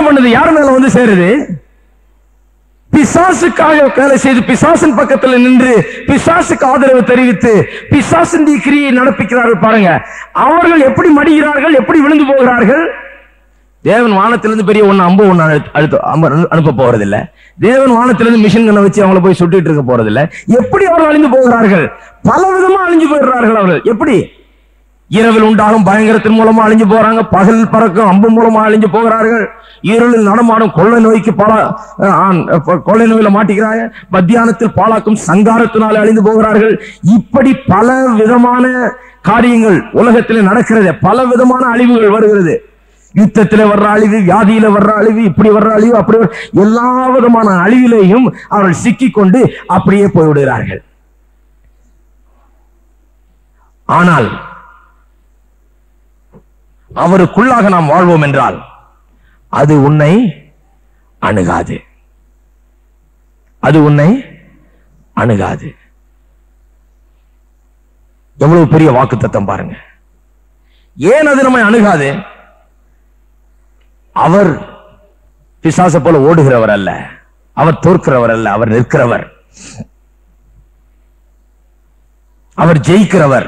பண்ணுது யார் மேல வந்து சேருது பிசாசுக்காக வேலை செய்து பிசாசின் பக்கத்தில் நின்று பிசாசுக்கு ஆதரவு தெரிவித்து பிசாசின் கிரியை நடப்பிக்கிறார்கள் பாருங்க அவர்கள் எப்படி மடிகிறார்கள் எப்படி விழுந்து போகிறார்கள் தேவன் வானத்திலிருந்து பெரிய ஒண்ணு அம்பு ஒண்ணு அழுத்த- அழுத்த அம்ப- அனுப்ப போறதில்ல தேவன் வானத்திலிருந்து மிஷின் கண்ணை வச்சு அவங்கள போய் சுட்டுட்டு இருக்க போறதில்ல எப்படி அவர்கள் அழிந்து போகிறார்கள் பல விதமா அழிஞ்சு போயிடுறார்கள் அவர்கள் எப்படி இரவில் உண்டாகும் பயங்கரத்தின் மூலமா அழிஞ்சு போறாங்க பகல் பறக்கும் அம்பு மூலமா அழிஞ்சு போகிறார்கள் இருளில் நடமாடும் கொள்ளை நோய்க்கு பல அஹ், ஆண், அஹ், கொள்ளை நோயில மாட்டிக்கிறாங்க மத்தியானத்தில் பாலாக்கும் சங்காரத்தினால அழிந்து போகிறார்கள் இப்படி பல விதமான காரியங்கள் உலகத்தில் நடக்கிறது பல விதமான அழிவுகள் வருகிறது யுத்தத்திலே வர்ற அழிவு வியாதியில வர்ற அழிவு இப்படி வர்ற அழிவு அப்படி வர்ற- எல்லா விதமான அழிவிலையும் அவர்கள் சிக்கிக்கொண்டு அப்படியே போய்விடுகிறார்கள் ஆனால் அவருக்குள்ளாக நாம் வாழ்வோம் என்றால் அது உன்னை அணுகாது அது உன்னை அணுகாது எவ்வளவு பெரிய வாக்குத்தத்தம் பாருங்க ஏன் அது நம்மை அணுகாது அவர் பிசாச போல ஓடுகிறவர் அல்ல அவர் தோற்கிறவர் அல்ல அவர் நிற்கிறவர் அவர் ஜெயிக்கிறவர்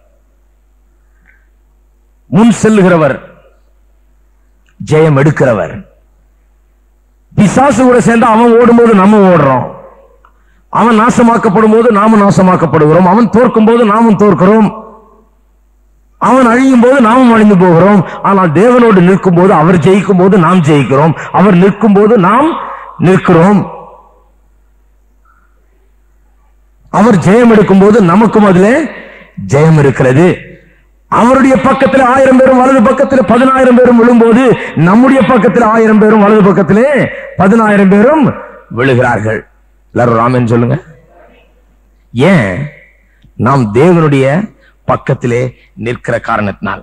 முன் செல்லுகிறவர் ஜெயம் எடுக்கிறவர் பிசாசு கூட சேர்ந்து அவன் ஓடும்போது நம்ம ஓடுறோம் அவன் நாசமாக்கப்படும் போது நாம நாசமாக்கப்படுகிறோம் அவன் தோற்கும் போது நாமும் தோற்கிறோம் அவன் அழியும் போது நாமும் அழிந்து போகிறோம் ஆனால் தேவனோடு நிற்கும் போது அவர் ஜெயிக்கும் போது நாம் ஜெயிக்கிறோம் அவர் நிற்கும் போது நாம் நிற்கிறோம் அவர் ஜெயம் எடுக்கும் போது நமக்கும் அதிலே ஜெயம் இருக்கிறது அவருடைய பக்கத்தில் ஆயிரம் பேரும் வலது பக்கத்தில் பதினாயிரம் பேரும் விழும்போது நம்முடைய பக்கத்தில் ஆயிரம் பேரும் வலது பக்கத்திலே பதினாயிரம் பேரும் விழுகிறார்கள் எல்லாரும் ராமன் சொல்லுங்க ஏன் நாம் தேவனுடைய பக்கத்திலே நிற்கிற காரணத்தினால்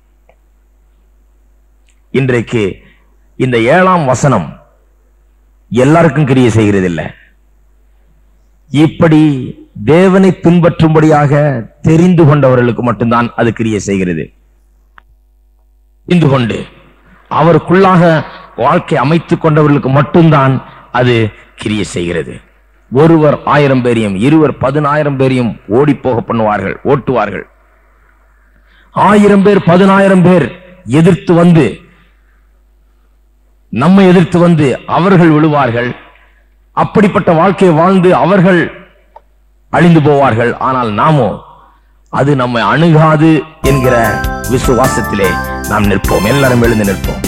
இன்றைக்கு இந்த ஏழாம் வசனம் எல்லாருக்கும் கிரியை செய்கிறதில்லை இப்படி தேவனை பின்பற்றும்படியாக தெரிந்து கொண்டவர்களுக்கு மட்டும்தான் அது கிரியை செய்கிறது தெரிந்து கொண்டு அவருக்குள்ளாக வாழ்க்கை அமைத்துக் கொண்டவர்களுக்கு மட்டும்தான் அது கிரியை செய்கிறது ஒருவர் ஆயிரம் பேரையும் இருவர் பதினாயிரம் பேரையும் ஓடி போக பண்ணுவார்கள் ஓட்டுவார்கள் ஆயிரம் பேர் பதினாயிரம் பேர் எதிர்த்து வந்து நம்மை எதிர்த்து வந்து அவர்கள் விழுவார்கள் அப்படிப்பட்ட வாழ்க்கையை வாழ்ந்து அவர்கள் அழிந்து போவார்கள் ஆனால் நாமோ அது நம்மை அணுகாது என்கிற விசுவாசத்திலே நாம் நிற்போம் எல்லாரும் எழுந்து நிற்போம்